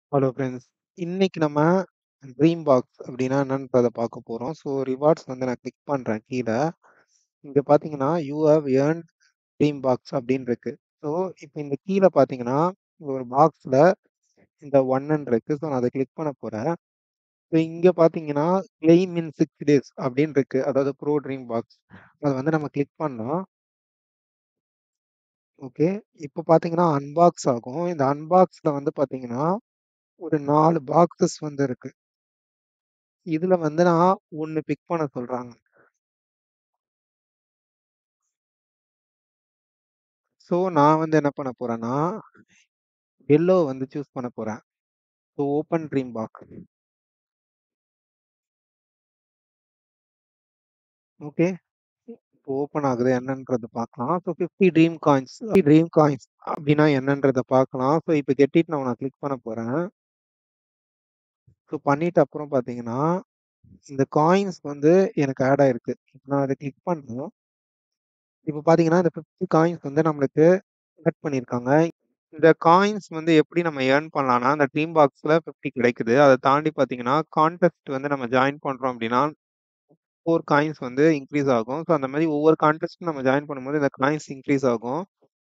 Hello friends. இன்னைக்கு நம்ம dream box அப்டின்னா என்னன்றத பார்க்க போறோம். ஸோ ரிவார்ட்ஸ் வந்து நான் கிளிக் பண்றேன் கீழ. இங்க பார்த்தீங்கன்னா, you have earned dream box அப்டின்னு இருக்கு. ஸோ இப்ப இந்த கீழ பார்த்தீங்கன்னா, ஒரு பாக்ஸ்ல இந்த 1ன்னு இருக்கு. ஸோ நான் அத கிளிக் பண்ண போறேன். ஸோ இங்க பார்த்தீங்கன்னா, கிளைம் இன் 6 டேஸ் அப்டின்னு இருக்கு. அதாவது ப்ரோ ட்ரீம் பாக்ஸ். அத வந்து நம்ம கிளிக் பண்ணோம். ஓகே. இப்ப பார்த்தீங்கன்னா, அன்பாக்ஸ் ஆகும். இந்த அன்பாக்ஸ்ல வந்து பார்த்தீங்கன்னா, ஒரு 4 பாக்ஸஸ் வந்து இருக்கு. இதுல வந்து நான் 1 பிக் பண்ண சொல்றாங்க. ஸோ நான் வந்து என்ன பண்ண போறேன்னா, எல்லோ வந்து சூஸ் பண்ண போறேன். So open dream box. Okay. இப்போ ஓப்பன் ஆகுது என்னன்றது பார்க்கலாம். So 50 dream coins dream coins அப்டின்னா என்னன்றத பார்க்கலாம். ஸோ இப்ப கெட் இட் நவ் நான் கிளிக் பண்ண போறேன். ஸோ பண்ணிட்ட அப்புறம் பார்த்தீங்கன்னா, இந்த காயின்ஸ் வந்து எனக்கு ஆட் ஆயிருக்கு. இப்ப நான் அத கிளிக் பண்றேன். இப்ப பார்த்தீங்கன்னா, இந்த 50 காயின்ஸ் வந்து நம்மளுக்கு ஆட் பண்ணியிருக்காங்க. இந்த காயின்ஸ் வந்து எப்படி நம்ம எர்ன் பண்ணலாம்னா, அந்த ட்ரீம் பாக்ஸ்ல 50 கிடைக்குது. அத தாண்டி பார்த்தீங்கன்னா, கான்டெஸ்ட் வந்து நம்ம ஜாயின் பண்றோம் அப்டின்னா, 4 காயின்ஸ் வந்து இன்கிரீஸ் ஆகும். ஸோ அந்த மாரி ஒவ்வொரு கான்டெஸ்ட்க்கும் நம்ம ஜாயின் பண்ணும்போது இந்த காயின்ஸ் இன்கிரீஸ் ஆகும்.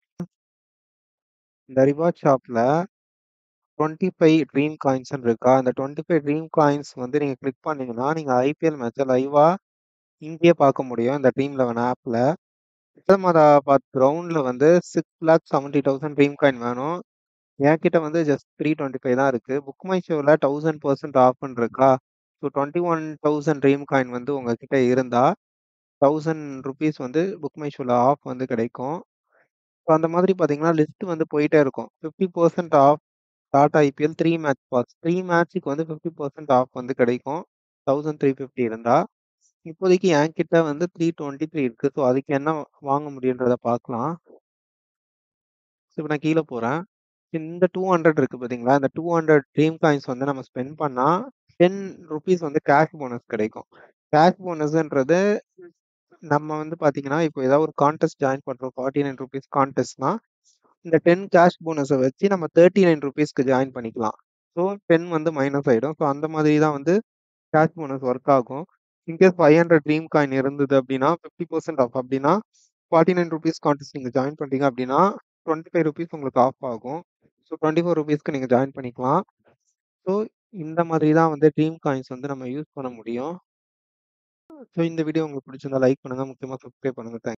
இந்த ரிவார்ட் ஷாப்ல 25 ட்ரீம் காயின்ஸ்ன்னு இருக்கா? அந்த 25 ட்ரீம் காயின்ஸ் வந்து நீங்க கிளிக் பண்ணீங்கன்னா, நீங்க ஐபிஎல் மேட்ச லைவா இங்கேயே பார்க்க முடியும். இந்த ட்ரீம் 11 ஆப்ல. அகமதாபாத் கிரவுண்ட்ல வந்து 6,70,000 ட்ரீம் காயின் வேணும். என்கிட்ட வந்து ஜஸ்ட் 325 தான் இருக்கு. புக் மை ஷோல 1000% ஆஃப்ன்னு இருக்கா? ஸோ 21,000 ட்ரீம் காயின் வந்து உங்ககிட்ட இருந்தா, 1000 ரூப்பீஸ் வந்து புக் மை ஷோல ஆஃப் வந்து கிடைக்கும். ஸோ அந்த மாதிரி பார்த்தீங்கன்னா, லிஸ்ட் வந்து போயிட்டே இருக்கும். 50% off Tata IPL 3 match pass. 3 மேட்ச்சுக்கு வந்து 50% ஆஃப் வந்து கிடைக்கும். 1350 இருந்தா. இப்போதைக்கு என்கிட்ட வந்து 323 இருக்கு. ஸோ அதுக்கு என்ன வாங்க முடியுன்றத பார்க்கலாம். ஸோ இப்ப நான் கீழ போறேன். இந்த 200 இருக்கு பார்த்தீங்களா? இந்த 200 ட்ரீம் காயின்ஸ் வந்து நம்ம ஸ்பெண்ட் பண்ணா, 10 ரூப்பீஸ் வந்து கேஷ் போனஸ் கிடைக்கும். கேஷ் போனஸ்ன்றது நம்ம வந்து பார்த்தீங்கன்னா, இப்போ ஏதாவது ஒரு கான்டெஸ்ட் ஜாயின் பண்றோம். 49 ரூப்பீஸ் கான்டெஸ்ட்னா, இந்த 10 கேஷ் போனஸ வச்சு நம்ம 39 ரூப்பீஸ்க்கு ஜாயின் பண்ணிக்கலாம். ஸோ 10 வந்து மைனஸ் ஆயிடும். ஸோ அந்த மாதிரி தான் வந்து கேஷ் போனஸ் ஒர்க் ஆகும். இன்கேஸ் 500 ட்ரீம் காயின் இருந்தது அப்டின்னா, 50% ஆஃப் அப்டின்னா, 49 ரூப்பீஸ் கான்டெஸ்ட் நீங்க ஜாயின் பண்றீங்க அப்டின்னா, 25 ரூப்பீஸ் உங்களுக்கு ஆஃப் ஆகும். ஸோ 24 ரூப்பீஸ்க்கு நீங்க ஜாயின் பண்ணிக்கலாம். ஸோ இந்த மாதிரி தான் வந்து ட்ரீம் காயின்ஸ் வந்து நம்ம யூஸ் பண்ண முடியும். ஸோ இந்த வீடியோ உங்களுக்கு பிடிச்சிருந்தா லைக் பண்ணுங்க. முக்கியமா சப்ஸ்கிரைப் பண்ணுங்க. தேங்க்ஸ்.